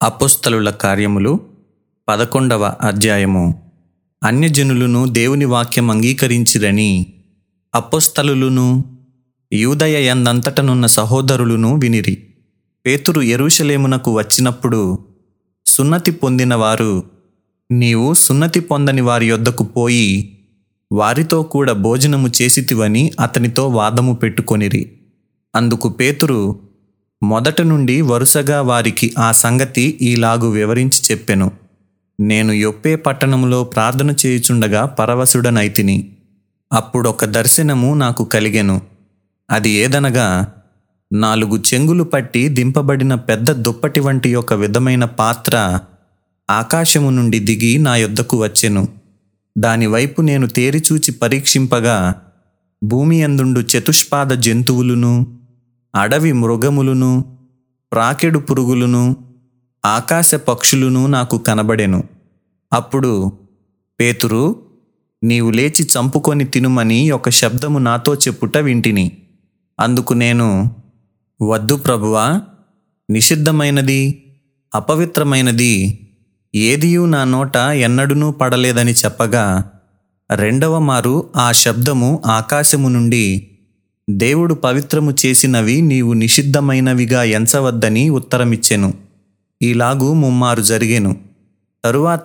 అపోస్తలుల కార్యములు పదకొండవ అధ్యాయము అన్యజనులను దేవుని వాక్యం అంగీకరించిరని అపోస్తలులను యూదయ యందంతటనున్న సహోదరులను వినిరి పేతురు యెరూషలేమునకు వచ్చినప్పుడు సున్నతి పొందిన వారు నీవు సున్నతి పొందని వారి యొద్దకు పోయి వారితో కూడా భోజనము చేసితివని అతనితో వాదము పెట్టుకొనిరి అందుకు పేతురు మొదట నుండి వరుసగా వారికి ఆ సంగతి ఈలాగు వివరించి చెప్పెను నేను యొప్పే పట్టణంలో ప్రార్థన చేయుచుండగా పరవశుడనైతిని అప్పుడొక దర్శనము నాకు కలిగెను అది ఏదనగా నాలుగు చెంగులు పట్టి దింపబడిన పెద్ద దుప్పటి వంటి ఒక విధమైన పాత్ర ఆకాశము నుండి దిగి నా యొద్దకు వచ్చెను దానివైపు నేను తేరిచూచి పరీక్షింపగా భూమి అందుండు చతుష్పాద జంతువులును అడవి మృగములును ప్రాకెడు పురుగులును ఆకాశ పక్షులును నాకు కనబడెను అప్పుడు పేతురు నీవు లేచి చంపుకొని తినుమని ఒక శబ్దము నాతో చెప్పుట వింటిని అందుకు నేను వద్దు ప్రభువా నిషిద్ధమైనది అపవిత్రమైనది ఏదియూ నా నోట ఎన్నడూనూ పడలేదని చెప్పగా రెండవ మారు ఆ శబ్దము ఆకాశము నుండి దేవుడు పవిత్రము చేసినవి నీవు నిషిద్ధమైనవిగా ఎంచవద్దని ఉత్తరమిచ్చెను ఈలాగు ముమ్మారు జరిగెను తరువాత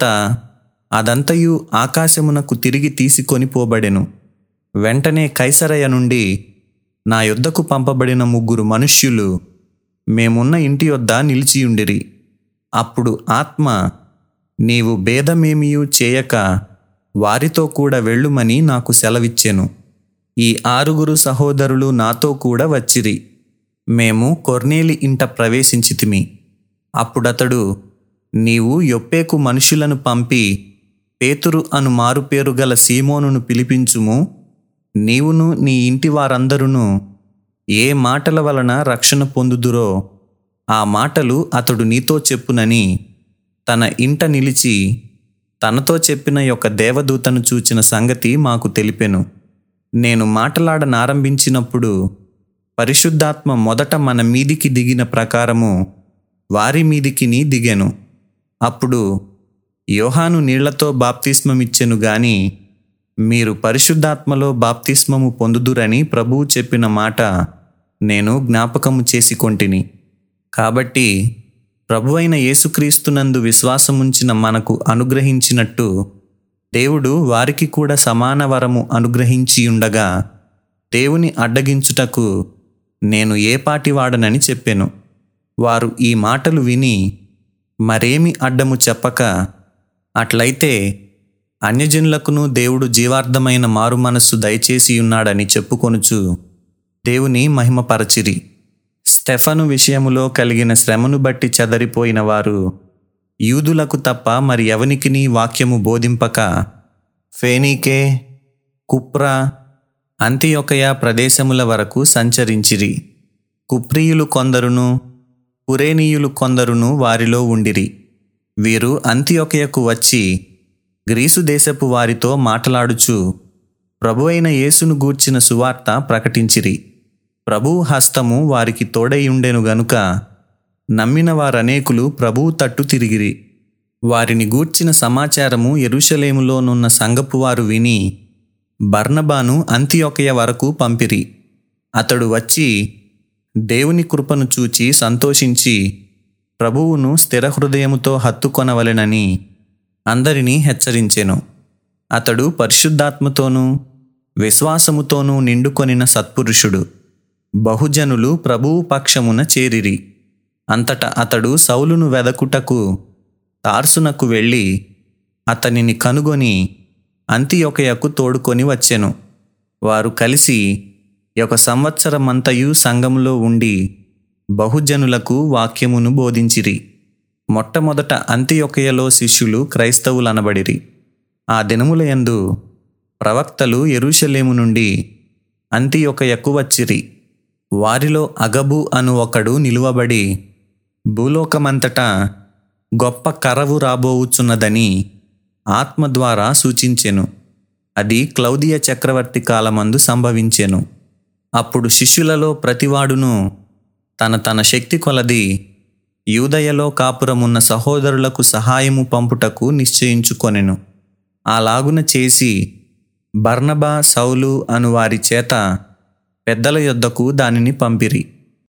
అదంతయు ఆకాశమునకు తిరిగి తీసుకొని పోబడెను వెంటనే కైసరయ నుండి నా యొద్దకు పంపబడిన ముగ్గురు మనుష్యులు మేమున్న ఇంటి యొద్ద నిలిచియుండిరి అప్పుడు ఆత్మ నీవు భేదమేమియూ చేయక వారితో కూడా వెళ్ళుమని నాకు సెలవిచ్చెను ఈ ఆరుగురు సహోదరులు నాతో కూడా వచ్చిరి మేము కొర్నేలి ఇంట ప్రవేశించితిమి అప్పుడతడు నీవు యొప్పేకు మనుషులను పంపి పేతురు అను మారుపేరు గల సీమోనును పిలిపించుము నీవును నీ ఇంటి వారందరూ ఏ మాటల వలన రక్షణ పొందుదురో ఆ మాటలు అతడు నీతో చెప్పునని తన ఇంట నిలిచి తనతో చెప్పిన యొక్క దేవదూతను చూచిన సంగతి మాకు తెలిపెను నేను మాటలాడనారంభించినప్పుడు పరిశుద్ధాత్మ మొదట మన మీదికి దిగిన ప్రకారము వారి మీదికిని దిగెను అప్పుడు యోహాను నీళ్లతో బాప్తిస్మమిచ్చెను గాని మీరు పరిశుద్ధాత్మలో బాప్తిస్మము పొందుదురని ప్రభువు చెప్పిన మాట నేను జ్ఞాపకము చేసుకొంటిని కాబట్టి ప్రభువైన యేసుక్రీస్తునందు విశ్వాసముంచిన మనకు అనుగ్రహించినట్టు దేవుడు వారికి కూడా సమాన వరము అనుగ్రహించియుండగా దేవుని అడ్డగించుటకు నేను ఏ పాటివాడనని చెప్పెను వారు ఈ మాటలు విని మరేమి అడ్డము చెప్పక అట్లయితే అన్యజనులకును దేవుడు జీవార్థమైన మారు మనస్సు దయచేసి ఉన్నాడని చెప్పుకొనుచు దేవుని మహిమపరచిరి స్టెఫను విషయములో కలిగిన శ్రమను బట్టి చెదరిపోయిన వారు యూదులకు తప్ప మరి ఎవనికిని వాక్యము బోధింపక ఫేనీకే కుప్రా అంత్యొకయ ప్రదేశముల వరకు సంచరించిరి కుప్రియులు కొందరును పురేనీయులు కొందరును వారిలో ఉండిరి వీరు అంత్యొకయకు వచ్చి గ్రీసు దేశపు వారితో మాట్లాడుచు ప్రభు అయిన యేసును గూర్చిన సువార్త ప్రకటించిరి ప్రభువు హస్తము వారికి తోడైయుండెను గనుక నమ్మిన వారనేకులు ప్రభువు తట్టు తిరిగిరి వారిని గూర్చిన సమాచారము ఎరుషలేములోనున్న సంగపు వారు విని బర్నబాను అంత్యొకయ వరకు పంపిరి అతడు వచ్చి దేవుని కృపను చూచి సంతోషించి ప్రభువును స్థిర హృదయముతో హత్తుకొనవలెనని అందరినీ హెచ్చరించెను అతడు పరిశుద్ధాత్మతోనూ విశ్వాసముతోనూ నిండుకొనిన సత్పురుషుడు బహుజనులు ప్రభువు పక్షమున చేరిరి అంతట అతడు సౌలును వెదకుటకు తార్సునకు వెళ్ళి అతనిని కనుగొని అంతియొకయకు తోడుకొని వచ్చెను వారు కలిసి ఒక సంవత్సరమంతయు సంఘంలో ఉండి బహుజనులకు వాక్యమును బోధించిరి మొట్టమొదట అంత్యొకయలో శిష్యులు క్రైస్తవులనబడిరి ఆ దినములయందు ప్రవక్తలు ఎరుషలేము నుండి అంత్యొకయకు వచ్చిరి వారిలో అగబు అను ఒకడు నిలువబడి భూలోకమంతటా గొప్ప కరవు రాబోవుచున్నదని ఆత్మ ద్వారా సూచించెను అది క్లౌదియ చక్రవర్తి కాలమందు సంభవించెను అప్పుడు శిష్యులలో ప్రతివాడును తన తన శక్తి కొలది యూదయలో కాపురమున్న సహోదరులకు సహాయము పంపుటకు నిశ్చయించుకొనెను అలాగున చేసి బర్నబా సౌలు అను వారి చేత పెద్దల యొద్దకు దానిని పంపిరి